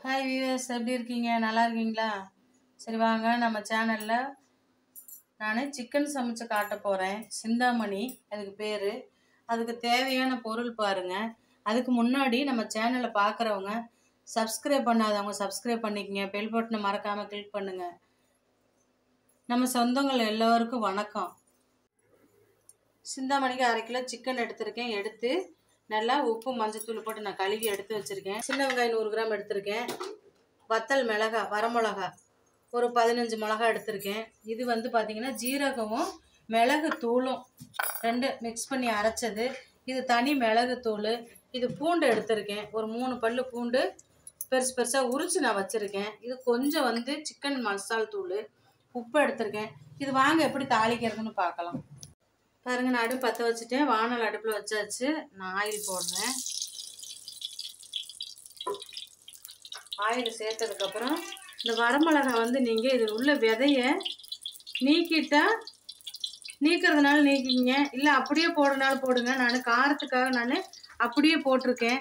hi viewers எப்படி இருக்கீங்க நல்லா இருக்கீங்களா சரி வாங்க நம்ம சேனலில் நான் சிக்கன் சமைச்சு காட்ட போகிறேன் சிந்தாமணி அதுக்கு பேர் அதுக்கு தேவையான பொருள் பாருங்கள் அதுக்கு முன்னாடி நம்ம சேனலை பார்க்குறவங்க சப்ஸ்கிரைப் பண்ணாதவங்க சப்ஸ்கிரைப் பண்ணிக்கங்க பெல் பட்டனை மறக்காமல் கிளிக் பண்ணுங்கள் நம்ம சொந்தங்கள் எல்லோருக்கும் வணக்கம் சிந்தாமணிக்கு அரை கிலோ சிக்கன் எடுத்திருக்கேன் எடுத்து நல்லா உப்பு மஞ்சத்தூள் போட்டு நான் கழுவி எடுத்து வச்சுருக்கேன் சின்ன வெங்காயம் நூறு கிராம் எடுத்திருக்கேன் வத்தல் மிளகா வரமிளகா ஒரு பதினஞ்சு மிளகா எடுத்திருக்கேன் இது வந்து பார்த்திங்கன்னா ஜீரகமும் மிளகு தூளும் ரெண்டு மிக்ஸ் பண்ணி அரைச்சது இது தனி மிளகு தூள் இது பூண்டு எடுத்திருக்கேன் ஒரு மூணு பல்லு பூண்டு பெருசு பெருசாக உரிச்சு நான் வச்சுருக்கேன் இது கொஞ்சம் வந்து சிக்கன் மசால் தூள் உப்பு எடுத்திருக்கேன் இது வாங்க எப்படி தாளிக்கிறதுன்னு பார்க்கலாம் பாருங்க நான் அடுப்பு பற்ற வச்சுட்டேன் வானல் அடுப்பில் வச்சாச்சு நான் ஆயில் போடுறேன் ஆயில் சேர்த்ததுக்கப்புறம் இந்த வரமிளகா வந்து நீங்கள் இது உள்ள விதைய நீக்கிட்டா நீக்கிறதுனால நீக்கிங்க இல்லை அப்படியே போடுறதுனால போடுங்க நான் காரத்துக்காக நான் அப்படியே போட்டிருக்கேன்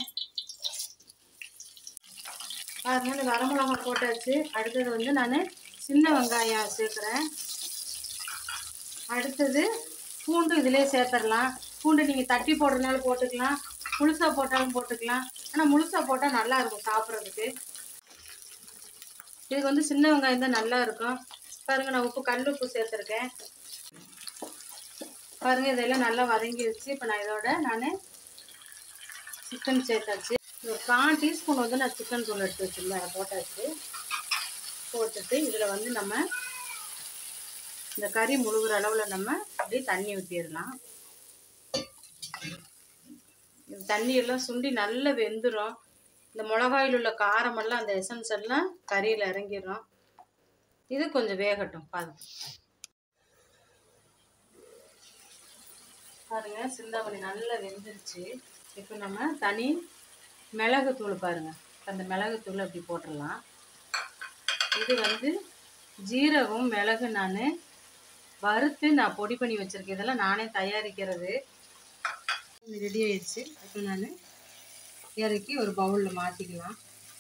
பாருங்க இந்த வரமிளகா போட்டாச்சு அடுத்தது வந்து நான் சின்ன வெங்காயம் சேர்க்குறேன் அடுத்தது பூண்டு இதிலே சேர்த்துடலாம் பூண்டு நீங்கள் தட்டி போடுறதுனால போட்டுக்கலாம் முழுசாக போட்டாலும் போட்டுக்கலாம் ஆனால் முழுசாக போட்டால் நல்லா இருக்கும் சாப்பிட்றதுக்கு இதுக்கு வந்து சின்ன வெங்காயம் தான் நல்லா இருக்கும் பாருங்க நான் உப்பு கல் உப்பு சேர்த்துருக்கேன் பாருங்க இதெல்லாம் நல்லா வதங்கிடுச்சு இப்போ நான் இதோட நான் சிக்கன் சேர்த்தாச்சு ஒரு கால் டீஸ்பூன் வந்து நான் சிக்கன் தூள் எடுத்து வச்சுருந்தேன் அதை போட்டாச்சு போட்டுட்டு இதில் வந்து நம்ம இந்த கறி முழுகிற அளவில் நம்ம அப்படியே தண்ணி ஊற்றிடலாம் இந்த தண்ணி எல்லாம் சுண்டி நல்லா வெந்துடும் இந்த மிளகாயில் உள்ள காரமெல்லாம் அந்த எசன்ஸ் எல்லாம் கறியில் இறங்கிடும் இது கொஞ்சம் வேகட்டும் பாருங்க பாருங்க சிந்தாமணி நல்லா வெந்துருச்சு இப்போ நம்ம தனி மிளகுத்தூள் பாருங்க அந்த மிளகுத்தூள் அப்படி போட்டுடலாம் இது வந்து ஜீரகம் மிளகு நான் வறுத்து நான் பொடி பண்ணி வச்சுருக்கேன் இதெல்லாம் நானே தயாரிக்கிறது ரெடி ஆயிடுச்சு இப்போ நான் இறக்கி ஒரு பவுலில் மாற்றிக்கலாம்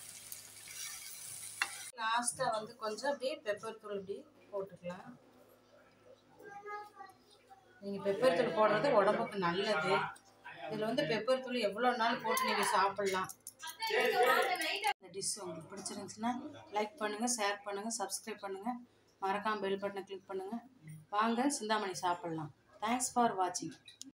லாஸ்ட்டாக வந்து கொஞ்சம் அப்படியே பெப்பர் தூள் இப்படி போட்டுக்கலாம் நீங்கள் பெப்பர் தூள் போடுறது உடம்புக்கு நல்லது இதில் வந்து பெப்பர் தூள் எவ்வளோ நாள் போட்டு நீங்கள் சாப்பிட்லாம் இந்த டிஷ் உங்களுக்கு பிடிச்சிருந்துச்சுன்னா லைக் பண்ணுங்கள் ஷேர் பண்ணுங்கள் சப்ஸ்கிரைப் பண்ணுங்கள் மறக்காமல் பெல் பட்டனை கிளிக் பண்ணுங்கள் வாங்க சிந்தாமணி சாப்பிட்லாம் தேங்க்ஸ் ஃபார் வாட்சிங்